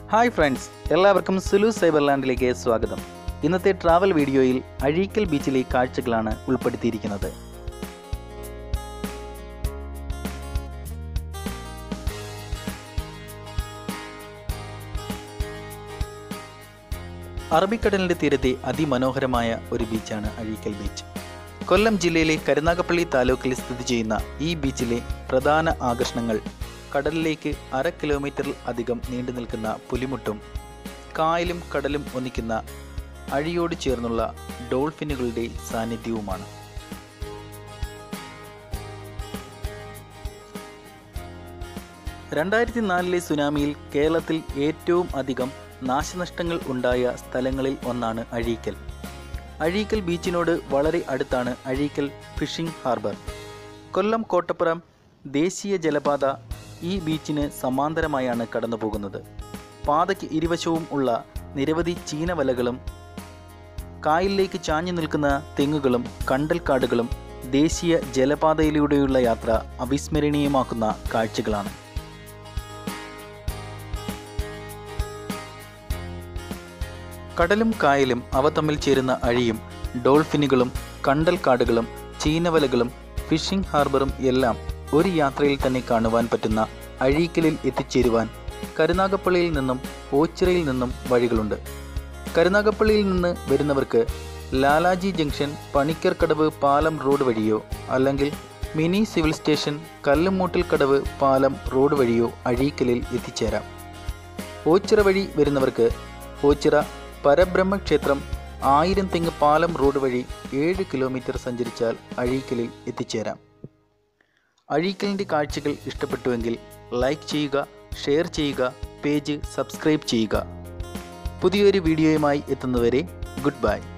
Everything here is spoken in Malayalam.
ഹായ് ഫ്രണ്ട്സ് എല്ലാവർക്കും സുലു സൈബർലാൻഡിലേക്ക് സ്വാഗതം ഇന്നത്തെ ട്രാവൽ വീഡിയോയിൽ അഴീക്കൽ ബീച്ചിലെ കാഴ്ചകളാണ് ഉൾപ്പെടുത്തിയിരിക്കുന്നത് അറബിക്കടലിന്റെ തീരത്തെ അതിമനോഹരമായ ഒരു ബീച്ചാണ് അഴീക്കൽ ബീച്ച് കൊല്ലം ജില്ലയിലെ കരുനാഗപ്പള്ളി താലൂക്കിൽ സ്ഥിതി ചെയ്യുന്ന ഈ ബീച്ചിലെ പ്രധാന ആകർഷണങ്ങൾ കടലിലേക്ക് അര കിലോമീറ്ററിൽ അധികം നീണ്ടു നിൽക്കുന്ന പുലിമുട്ടും കായലും കടലും ഒന്നിക്കുന്ന അഴിയോട് ചേർന്നുള്ള ഡോൾഫിനുകളുടെ സാന്നിധ്യവുമാണ് രണ്ടായിരത്തി നാലിലെ സുനാമിയിൽ കേരളത്തിൽ ഏറ്റവും അധികം നാശനഷ്ടങ്ങൾ ഉണ്ടായ സ്ഥലങ്ങളിൽ ഒന്നാണ് അഴീക്കൽ അഴീക്കൽ ബീച്ചിനോട് വളരെ അടുത്താണ് അഴീക്കൽ ഫിഷിംഗ് ഹാർബർ കൊല്ലം കോട്ടപ്പുറം ദേശീയ ജലപാത ഈ ബീച്ചിന് സമാന്തരമായാണ് കടന്നുപോകുന്നത് പാതയ്ക്ക് ഇരുവശവും ഉള്ള നിരവധി ചീനവലകളും കായലിലേക്ക് ചാഞ്ഞു നിൽക്കുന്ന തെങ്ങുകളും കണ്ടൽക്കാടുകളും ദേശീയ ജലപാതയിലൂടെയുള്ള യാത്ര അവിസ്മരണീയമാക്കുന്ന കാഴ്ചകളാണ് കടലും കായലും അവ തമ്മിൽ ചേരുന്ന അഴിയും ഡോൾഫിനുകളും കണ്ടൽക്കാടുകളും ചീനവലകളും ഫിഷിംഗ് ഹാർബറും എല്ലാം ഒരു യാത്രയിൽ തന്നെ കാണുവാൻ പറ്റുന്ന അഴീക്കലിൽ എത്തിച്ചേരുവാൻ കരുനാഗപ്പള്ളിയിൽ നിന്നും ഓച്ചിറയിൽ നിന്നും വഴികളുണ്ട് കരുനാഗപ്പള്ളിയിൽ നിന്ന് വരുന്നവർക്ക് ലാലാജി ജംഗ്ഷൻ പണിക്കർ കടവ് പാലം റോഡ് വഴിയോ അല്ലെങ്കിൽ മിനി സിവിൽ സ്റ്റേഷൻ കല്ലുമൂട്ടിൽ കടവ് പാലം റോഡ് വഴിയോ അഴീക്കലിൽ എത്തിച്ചേരാം ഓച്ചിറ വഴി വരുന്നവർക്ക് ഓച്ചിറ പരബ്രഹ്മക്ഷേത്രം ആയിരം തെങ്ങ് പാലം റോഡ് വഴി ഏഴ് കിലോമീറ്റർ സഞ്ചരിച്ചാൽ അഴീക്കലിൽ എത്തിച്ചേരാം അഴീക്കലിൻ്റെ കാഴ്ചകൾ ഇഷ്ടപ്പെട്ടുവെങ്കിൽ ലൈക്ക് ചെയ്യുക ഷെയർ ചെയ്യുക പേജ് സബ്സ്ക്രൈബ് ചെയ്യുക പുതിയൊരു വീഡിയോയുമായി എത്തുന്നവരെ ഗുഡ് ബൈ